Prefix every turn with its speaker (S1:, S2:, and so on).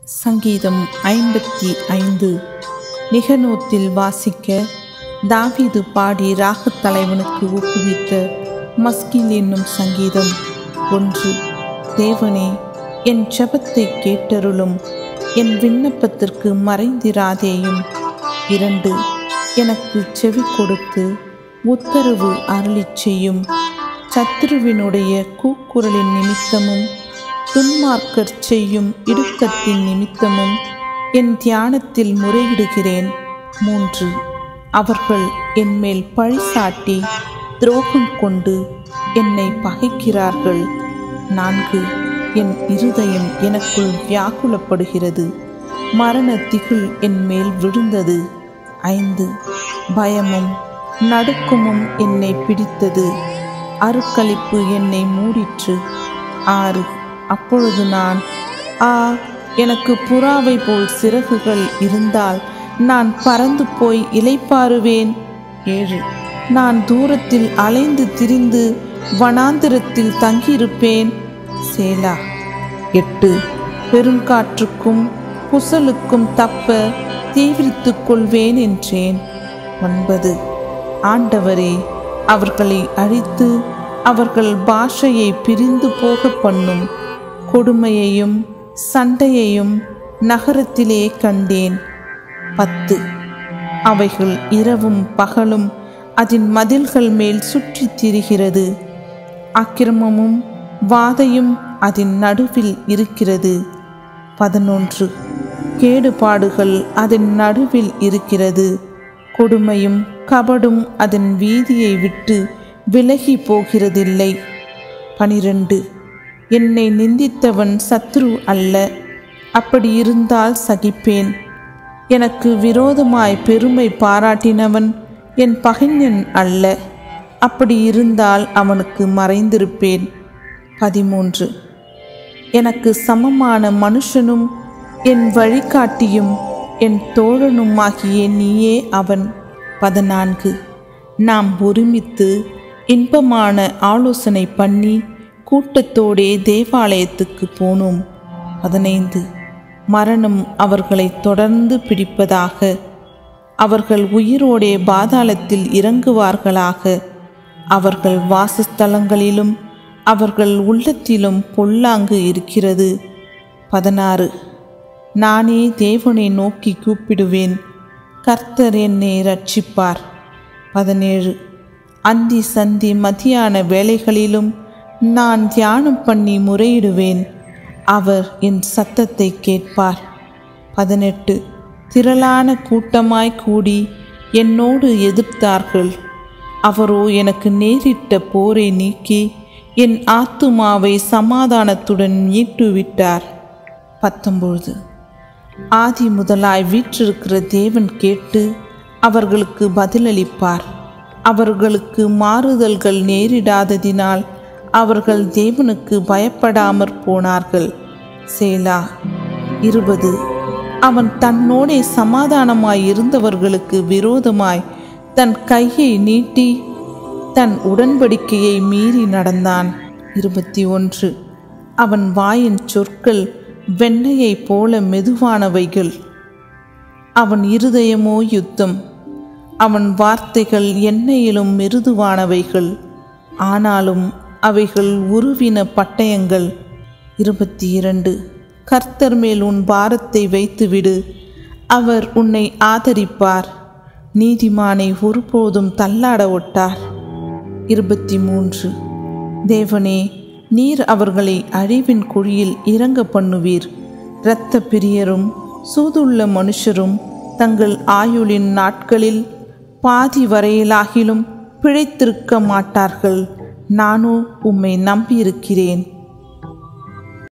S1: சங்கீதம் ஐம்பத்தி ஐந்து நிகனோத்தில் வாசிக்க தாவீது பாடி ராகத் தலைவனுக்கு ஒப்புவித்த மஸ்கில் என்னும் சங்கீதம் ஒன்று தேவனே என் ஜெபத்தை கேட்டருளும் என் விண்ணப்பத்திற்கு மறைந்திராதேயும் இரண்டு எனக்கு செவி கொடுத்து உத்தரவு அருளிச் செய்யும் சத்துருவினுடைய கூக்குரலின் நிமித்தமும் துன்மார்க்கர் செய்யும் இடுக்கத்தின் நிமித்தமும் என் தியானத்தில் முறையிடுகிறேன் மூன்று அவர்கள் என்மேல் பழி சாட்டி துரோகம் கொண்டு என்னை பகைக்கிறார்கள் நான்கு என் இருதயம் எனக்குள் வியாக்குலப்படுகிறது மரண திகில் என் மேல் விழுந்தது ஐந்து பயமும் நடுக்கமும் என்னை பிடித்தது அருக்களிப்பு என்னை மூடிற்று ஆறு அப்பொழுது நான் ஆ எனக்கு புறாவை போல் சிறகுகள் இருந்தால் நான் பறந்து போய் இலைப்பாருவேன் ஏழு நான் தூரத்தில் அலைந்து திரிந்து வனாந்திரத்தில் தங்கியிருப்பேன் சேலா எட்டு பெருங்காற்றுக்கும் புசலுக்கும் தப்ப தீவிரித்துக் கொள்வேன் என்றேன் ஒன்பது ஆண்டவரே அவர்களை அழித்து அவர்கள் பாஷையை பிரிந்து போக பண்ணும் கொடுமையையும் சண்டையையும் நகரத்திலே கண்டேன் பத்து அவைகள் இரவும் பகலும் அதன் மதில்கள் மேல் சுற்றித் திரிகிறது அக்கிரமமும் வாதையும் அதன் நடுவில் இருக்கிறது பதினொன்று கேடுபாடுகள் அதன் நடுவில் இருக்கிறது கொடுமையும் கபடும் அதன் வீதியை விட்டு விலகி போகிறதில்லை பனிரெண்டு என்னை நிந்தித்தவன் சத்ரு அல்ல அப்படி இருந்தால் சகிப்பேன் எனக்கு விரோதமாய் பெருமை பாராட்டினவன் என் பகைஞன் அல்ல அப்படி இருந்தால் அவனுக்கு மறைந்திருப்பேன் பதிமூன்று எனக்கு சமமான மனுஷனும் என் வழிகாட்டியும் என் தோழனுமாகிய நீயே அவன் பதினான்கு நாம் ஒருமித்து இன்பமான ஆலோசனை பண்ணி கூட்டத்தோடே தேவாலயத்துக்கு போனோம் பதினைந்து மரணம் அவர்களை தொடர்ந்து பிடிப்பதாக அவர்கள் உயிரோடே பாதாளத்தில் இறங்குவார்களாக அவர்கள் வாசஸ்தலங்களிலும் அவர்கள் உள்ளத்திலும் பொல்லாங்கு இருக்கிறது பதினாறு நானே தேவனை நோக்கி கூப்பிடுவேன் கர்த்தர் என்னை ரட்சிப்பார் பதினேழு அந்தி சந்தி மத்தியான வேளைகளிலும் நான் தியானம் பண்ணி முறையிடுவேன் அவர் என் சத்தத்தை கேட்பார் பதினெட்டு திரளான கூட்டமாய் கூடி என்னோடு எதிர்த்தார்கள் அவரோ எனக்கு நேரிட்ட போரை நீக்கி என் ஆத்துமாவை சமாதானத்துடன் மீட்டுவிட்டார் பத்தொன்பது ஆதி முதலாய் வீற்றிருக்கிற தேவன் கேட்டு அவர்களுக்கு பதிலளிப்பார் அவர்களுக்கு மாறுதல்கள் நேரிடாததினால் அவர்கள் தேவனுக்கு பயப்படாமற் போனார்கள் சேலா இருபது அவன் தன்னோடே சமாதானமாய் இருந்தவர்களுக்கு விரோதமாய் தன் கையை நீட்டி தன் உடன்படிக்கையை மீறி நடந்தான் இருபத்தி ஒன்று அவன் வாயின் சொற்கள் வெண்ணையைப் போல மெதுவானவைகள் அவன் இருதயமோ யுத்தம் அவன் வார்த்தைகள் எண்ணெயிலும் மிருதுவானவைகள் ஆனாலும் அவைகள் உருவின பட்டயங்கள் இருபத்தி இரண்டு கர்த்தர் மேல் உன் பாரத்தை வைத்துவிடு அவர் உன்னை ஆதரிப்பார் நீதிமானை ஒருபோதும் தள்ளாட ஒட்டார் இருபத்தி மூன்று தேவனே நீர் அவர்களை அழிவின் குழியில் இறங்க பண்ணுவீர் இரத்த பிரியரும் சூதுள்ள மனுஷரும் தங்கள் ஆயுளின் நாட்களில் பாதி வரையிலாகிலும் பிழைத்திருக்க மாட்டார்கள் நானோ உம்மை நம்பியிருக்கிறேன்